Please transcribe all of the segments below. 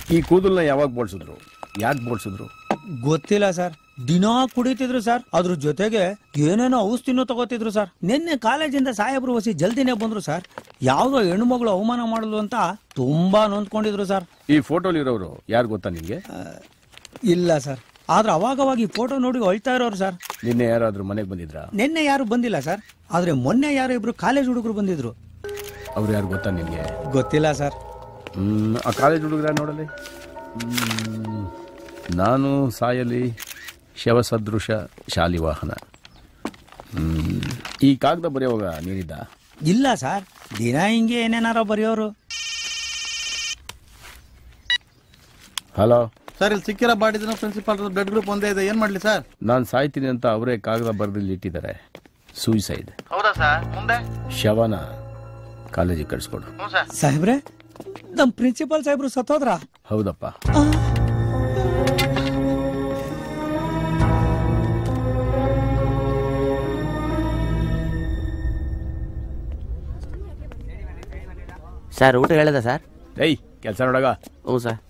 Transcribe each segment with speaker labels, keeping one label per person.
Speaker 1: ಈ ಕೂದಲ್ನ ಯಾವಾಗ ಬೋಳ್ಸಿದ್ರು ಯಾಕೆ ಬೋಳ್ಸಿದ್ರು
Speaker 2: ಗೊತ್ತಿಲ್ಲ ಸರ್ ದಿನಾ ಕುಡಿತಿದ್ರು ಸರ್ ಅದ್ರ ಜೊತೆಗೆ ಏನೇನೋ ಔಷಧಿನೂ ತಗೋತಿದ್ರು ಸರ್ ನಿನ್ನೆ ಕಾಲೇಜಿಂದ ಸಾಹೇಬ್ರು ಹೊಸಿ ಜಲ್ದಿನೇ ಬಂದ್ರು ಸರ್ ಯಾವ್ದೋ ಹೆಣ್ಮಗಳು ಅವಮಾನ ಮಾಡಲು ಅಂತ ತುಂಬಾ ನೊಂದ್ಕೊಂಡಿದ್ರು ಸರ್
Speaker 1: ಈ ಫೋಟೋಲಿ ಇರೋರು ಯಾರು ಗೊತ್ತಾ ನಿನ್ಗೆ
Speaker 2: ಆ, ಇಲ್ಲ ಸರ್ ಆದ್ರೆ ಅವಾಗವಾಗ ಈ ಫೋಟೋ ನೋಡಿ ಅಳ್ತಾ ಇರೋರು ಸರ್
Speaker 1: ನಿನ್ನೆ ಯಾರಾದ್ರೂ ಮನೆಗೆ ಬಂದಿದ್ರಾ
Speaker 2: ನಿನ್ನೆ ಯಾರು ಬಂದಿಲ್ಲ ಸರ್ ಆದ್ರೆ ಮೊನ್ನೆ ಯಾರೋ ಇಬ್ರು ಕಾಲೇಜ್ ಹುಡುಗರು ಬಂದಿದ್ರು
Speaker 1: ಅವ್ರು ಯಾರು ಗೊತ್ತಾ ನಿನ್ಗೆ
Speaker 2: ಗೊತ್ತಿಲ್ಲ ಸರ್
Speaker 1: ಹ್ಮ್, ಆ ಕಾಲೇಜ್ ಹುಡುಗರ ನೋಡಲಿ ಹ್ಮ್, ನಾನು ಸಾಯಲಿ ಶವಸದೃಶ ಶಾಲಿವಾಹನ ಹ್ಮ್, ಈ ಕಾಗದ ಬರೆಯುವಾಗ ನೀನಿದ್ದ
Speaker 2: ಇಲ್ಲ ಸರ್ ದಿನ ಹಿಂಗೆ ಏನೇನಾರ ಬರೆಯೋರು
Speaker 1: ಹಲೋ
Speaker 3: ಸರ್ ಇಲ್ಲಿ ಸಿಕ್ಕಿರೋ ಬಾಡಿದ ಪ್ರಿನ್ಸಿಪಾಲ್ ಬ್ಲಡ್ ಗ್ರೂಪ್ ಒಂದೇ ಇದೆ ಏನ್ ಮಾಡ್ಲಿ ಸರ್
Speaker 1: ನಾನು ಸಾಯ್ತೀನಿ ಅಂತ ಅವರೇ ಕಾಗದ ಬರೆದಲ್ಲಿ ಇಟ್ಟಿದ್ದಾರೆ ಸೂಯಿಸೈಡ್
Speaker 3: ಹೌದಾ ಸರ್ ಮುಂದೆ
Speaker 1: ಶವನ ಕಾಲೇಜಿಗೆ ಕಳಿಸ್ಕೊಡು
Speaker 3: ಹ್ಞೂ ಸರ್
Speaker 2: ಸಾಹೇಬ್ರೆ ನಮ್ ಪ್ರಿನ್ಸಿಪಾಲ್ ಸಾಹೇಬ್ರು ಸತ್ತೋದ್ರ
Speaker 1: ಹೌದಪ್ಪ
Speaker 4: ಸರ್ ಊಟ ಹೇಳಿದೆ ಸರ್
Speaker 1: ಏಯ್ ಕೆಲಸ ನೋಡಗ
Speaker 4: ಹ್ಞೂ ಸರ್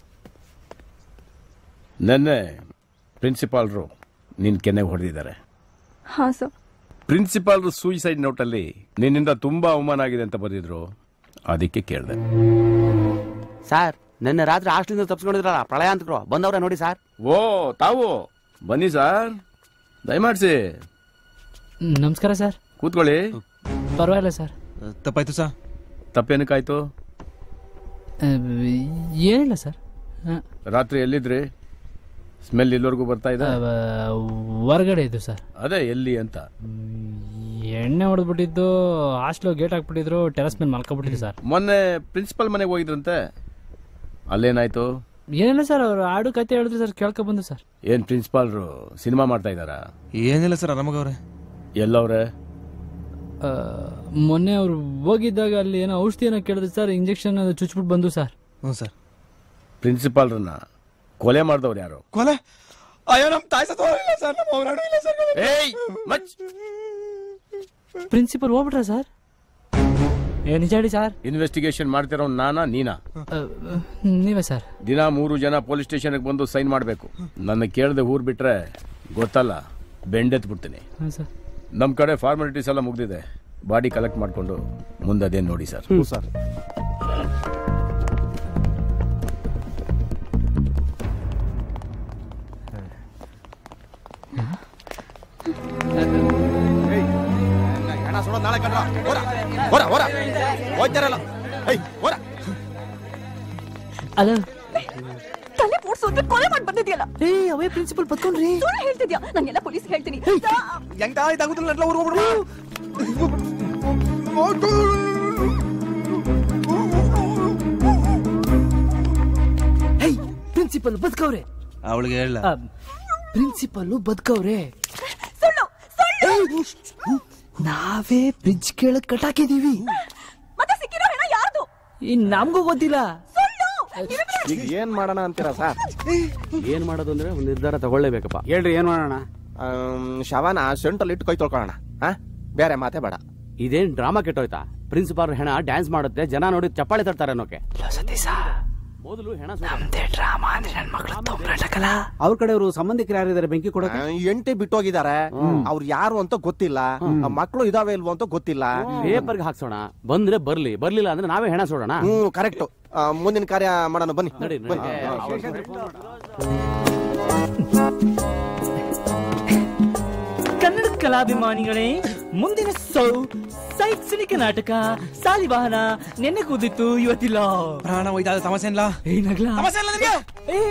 Speaker 1: ನೆನ್ನೆ ಪ್ರಿನ್ಸಿಪಾಲ್ರು ನಿನ್ನ ಕೆನ್ನೆಗೆ ಹೊಡೆದಿದ್ದಾರೆ
Speaker 5: ಹಾಂ ಸರ್
Speaker 1: ಪ್ರಿನ್ಸಿಪಾಲ್ರು ಸೂಯಿಸೈಡ್ ನೋಟಲ್ಲಿ ನಿನ್ನಿಂದ ತುಂಬಾ ಅವಮಾನ ಆಗಿದೆ ಅಂತ ಬರೆದಿದ್ರು ಅದಕ್ಕೆ ಕೇಳಿದೆ
Speaker 4: ಸರ್ ನಿನ್ನೆ ರಾತ್ರಿ ಹಾಸ್ಟೆಲಿಂದ ತಪ್ಸ್ಕೊಂಡಿದ್ರಲ್ಲ ಪ್ರಳಯ ಅಂತಕ್ರು ಬಂದವ್ರೆ ನೋಡಿ ಸರ್
Speaker 1: ಓ ತಾವು ಬನ್ನಿ ಸರ್ ದಯಮಾಡಿಸಿ
Speaker 6: ನಮಸ್ಕಾರ ಸರ್
Speaker 1: ಕೂತ್ಕೊಳ್ಳಿ
Speaker 6: ಪರವಾಗಿಲ್ಲ ಸರ್
Speaker 3: ತಪ್ಪಾಯ್ತು ಸರ್
Speaker 1: ತಪ್ಪೇನಕ್ಕಾಯ್ತು
Speaker 6: ಆ, ಏನಿಲ್ಲ ಸರ್ ಆ,
Speaker 1: ರಾತ್ರಿ ಎಲ್ಲಿದ್ರಿ ಸ್ಮೆಲ್ ಇಲ್ಲಿವರೆಗೂ ಬರ್ತಾ ಇದೆ
Speaker 6: ಆ, ಹೊರಗಡೆ ಇದ್ದು ಸರ್
Speaker 1: ಅದೇ ಎಲ್ಲಿ ಅಂತ
Speaker 6: ಎಣ್ಣೆ ಹೊಡೆದ್ಬಿಟ್ಟಿದ್ದು ಹಾಸ್ಟ್ಲು ಗೇಟ್ ಹಾಕ್ಬಿಟ್ಟಿದ್ರು ಟೆರಸ್ ಮೇಲೆ ಮಲ್ಕೊಬಿಟ್ಟಿದ್ದು ಸರ್
Speaker 1: ಮೊನ್ನೆ ಪ್ರಿನ್ಸಿಪಲ್ ಮನೆಗೆ ಹೋಗಿದ್ರಂತೆ ಅಲ್ಲೇನಾಯ್ತು
Speaker 6: ಏನಿಲ್ಲ ಸರ್ ಅವ್ರು ಹಾಡು ಕತೆ ಹೇಳಿದ್ರು ಸರ್ ಕೇಳ್ಕೊ ಬಂದು ಸರ್
Speaker 1: ಏನ್ ಪ್ರಿನ್ಸಿಪಾಲ್ರು ಸಿನಿಮಾ ಮಾಡ್ತಾ ಇದ್ದಾರಾ
Speaker 3: ಏನಿಲ್ಲ ಸರ್ ಆರಾಮಾಗವ್ರೆ
Speaker 1: ಎಲ್ಲವ್ರೆ
Speaker 6: ಆ, ಮೊನ್ನೆ ಅವ್ರು ಹೋಗಿದ್ದಾಗ ಅಲ್ಲಿ ಏನೋ ಔಷಧಿ ಏನೋ ಕೇಳಿದ್ರು ಸರ್ ಇಂಜೆಕ್ಷನ್ ಚುಚ್ಬಿಟ್ಟು ಬಂದು ಸರ್
Speaker 3: ಹ್ಞೂ ಸರ್
Speaker 1: ಪ್ರಿನ್ಸಿಪಾಲ್ರನ್ನ ಕೊಲೆ ಮಾಡಿದವ್ರು ಯಾರು
Speaker 3: ಕೊಲೆ ಅಯ್ಯೋ ನಮ್ಮ ತಾಯಿ ಸತ್ತೋಗಿಲ್ಲ ಸರ್ ನಮ್ಮ ಅವ್ರು ಇಲ್ಲ ಸರ್
Speaker 1: ಏಯ್ ಮಚ್
Speaker 6: ಪ್ರಿನ್ಸಿಪಲ್ ಹೋಗ್ಬಿಟ್ರ ಸರ್ ಏ ನಿಜ ಹೇಳಿ ಸರ್
Speaker 1: ಇನ್ವೆಸ್ಟಿಗೇಷನ್ ಮಾಡ್ತಿರೋ ನಾನಾ ನೀನಾ
Speaker 6: ಆ, ನೀವೇ ಸರ್
Speaker 1: ದಿನ ಮೂರು ಜನ ಪೊಲೀಸ್ ಸ್ಟೇಷನ್ಗೆ ಬಂದು ಸೈನ್ ಮಾಡಬೇಕು ನನ್ನ ಕೇಳದೆ ಊರ್ ಬಿಟ್ರೆ ಗೊತ್ತಲ್ಲ ಬೆಂಡೆತ್ ಬಿಡ್ತೀನಿ
Speaker 6: ಹಾಂ ಸರ್
Speaker 1: ನಮ್ಮ ಕಡೆ ಫಾರ್ಮಾಲಿಟೀಸ್ ಎಲ್ಲ ಮುಗ್ದಿದೆ ಬಾಡಿ ಕಲೆಕ್ಟ್ ಮಾಡಿಕೊಂಡು ಮುಂದೆ ಅದೇನು ನೋಡಿ ಸರ್
Speaker 3: ಸರ್
Speaker 7: ಹೆಣ ಸುಡೋದು ನಾಳೆ ಕಣ್ರ ಹೊರ ಹೊರ ಹೊರ ಹೋಯ್ತಾರಲ್ಲ ಏಯ್ ಹೊರ
Speaker 6: ಅಲ್ಲ
Speaker 5: ತಲೆ ಪೋಡ್ಸೋದ್ರೆ ಕೊಲೆ ಮಾಡಿ ಬಂದಿದ್ಯಲ್ಲ
Speaker 6: ಏ ಅವೇ ಪ್ರಿನ್ಸಿಪಲ್ ಬದ್ಕೊಂಡ್ರಿ
Speaker 5: ಸುಳ್ಳು ಹೇಳ್ತಿದ್ಯಾ ನಂಗೆಲ್ಲ ಪೊಲೀಸ್ ಹೇಳ್ತೀನಿ
Speaker 7: ಹೆಂಗ್ ಇದಾಗುದಿಲ್ಲ ಎಲ್ಲ ಊರು ಹೋಗ್ಬಿಡ್ರು
Speaker 6: ಪ್ರಿನ್ಸಿಪಲ್ ಬದುಕವ್ರೆ
Speaker 3: ಅವಳಿಗೆ ಹೇಳ
Speaker 6: ಪ್ರಿನ್ಸಿಪಲ್ ಬದುಕವ್ರೆ
Speaker 5: ಸುಳ್ಳು ಸುಳ್ಳು
Speaker 6: ನಾವೇ ಬ್ರಿಡ್ಜ್ ಕೇಳಕ್ ಕಟಾಕಿದೀವಿ
Speaker 5: ಮತ್ತೆ ಸಿಕ್ಕಿರೋ ಹೆಣ ಯಾರ್ದು
Speaker 6: ಇನ್ ನಮ್ಗೂ ಗೊತ್ತಿಲ್ಲ
Speaker 5: ಸುಳ್ಳು
Speaker 7: ಈಗ ಏನ್ ಮಾಡೋಣ ಅಂತೀರಾ ಸರ್
Speaker 4: ಏನ್ ಮಾಡೋದು ಅಂದ್ರೆ ಒಂದು ನಿರ್ಧಾರ ತಗೊಳ್ಳೇಬೇಕಪ್ಪ
Speaker 7: ಹೇಳ್ರಿ ಏನ್ ಮಾಡೋಣ ಶವನ ಸೆಂಟಲ್ಲಿ ಇಟ್ಟು ಕೈ ತೊಳ್ಕೊಳ್ಳೋಣ ಹಾ ಬೇರೆ ಮಾತೇ ಬೇಡ
Speaker 4: ಇದೇನ್ ಡ್ರಾಮಾ ಕೆಟ್ಟೋಯ್ತಾ ಪ್ರಿನ್ಸಿಪಾಲ್ ಹೆಣ ಡ್ಯಾನ್ಸ್ ಮಾಡುತ್ತೆ ಜನ ನೋಡಿ ಚಪ್ಪಾಳೆ ತರ್ತಾರೆ ಅನ್ನೋಕೆ ಮೊದಲು ಹೆಣ
Speaker 8: ಅವ್ರ ಕಡೆಯವರು ಸಂಬಂಧಿಕರು ಯಾರಿದ್ದಾರೆ ಬೆಂಕಿ ಕೊಡೋಕೆ
Speaker 7: ಆ, ಎಂಟಿ ಬಿಟ್ಟೋಗಿದ್ದಾರೆ ಅವ್ರು ಯಾರು ಅಂತ ಗೊತ್ತಿಲ್ಲ ಆ ಮಕ್ಳು ಇದಾವೆ ಇಲ್ವೋ ಅಂತ ಗೊತ್ತಿಲ್ಲ
Speaker 4: ಪೇಪರ್ಗೆ ಹಾಕ್ಸೋಣ ಬಂದ್ರೆ ಬರ್ಲಿ ಬರ್ಲಿಲ್ಲ ಅಂದ್ರೆ ನಾವೇ ಹೆಣ ಸೋಡೋಣ
Speaker 7: ಹ್ಮ್ ಕರೆಕ್ಟ್ ಮುಂದಿನ ಕಾರ್ಯ ಮಾಡೋಣ ಬನ್ನಿ
Speaker 4: ನಡಿ
Speaker 7: ಬನ್ನಿ
Speaker 6: ಕನ್ನಡ ಕಲಾಭಿಮಾನಿಗಳೇ ಮುಂದಿನ ಸೌ ಶೈಕ್ಷಣಿಕ ನಾಟಕ ಸಾಲಿವಾಹನ ನೆನ್ನೆ ಕೂದಿತ್ತು ಇವತ್ತಿಲ್ಲ
Speaker 3: ಪ್ರಾಣ ಒಯ್ದಾದ ಸಮಸ್ಯೆ ಇಲ್ಲ
Speaker 6: ಏನಾಗ್ಲಾ
Speaker 3: ಸಮಸ್ಯೆ ಇಲ್ಲ ನಿಮಗೆ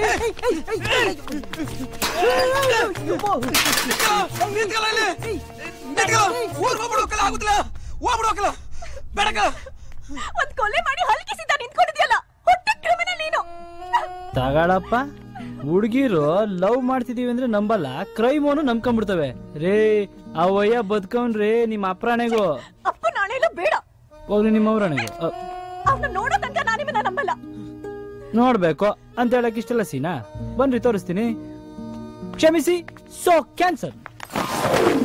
Speaker 5: ಒಂದ್ ಕೊಲೆ ಮಾಡಿ ಹಲ್ಕಿಸಿದ್ದ ನಿಂತ್ಕೊಂಡಿದ್ಯಲ್ಲ ಹೊಟ್ಟೆ ಕ್ರಿಮಿನಲ್ ನೀನು
Speaker 6: ತಗಳಪ್ಪ ಹುಡುಗಿರು ಲವ್ ಮಾಡ್ತಿದೀವಿ ಅಂದ್ರೆ ನಂಬಲ್ಲ ಕ್ರೈಮೋನು ನಂಬ್ಕೊಂಡ್ಬಿಡ್ತವೆ ರೇ ಅವಯ್ಯ ಬದ್ಕೊಂಡ್ರೆ ನಿಮ್ಮ ಅಪ್ರಾಣೆಗೂ
Speaker 5: ಅಪ್ಪ ನಾಳೆಲ್ಲ ಬೇಡ
Speaker 6: ಹೋಗ್ಲಿ ನಿಮ್ಮ ಅವ್ರಾಣೆಗೂ ಅ,
Speaker 5: ಅವ್ನ ನೋಡೋ ತನಕ ನಾನು ನಿಮ್ಮನ್ನ ನಂಬಲ್ಲ
Speaker 6: ನೋಡ್ಬೇಕು ಅಂತ ಹೇಳಕ್ ಇಷ್ಟೆಲ್ಲ ಸೀನಾ ಬನ್ರಿ ತೋರಿಸ್ತೀನಿ ಕ್ಷಮಿಸಿ ಸೋ ಕ್ಯಾನ್ಸರ್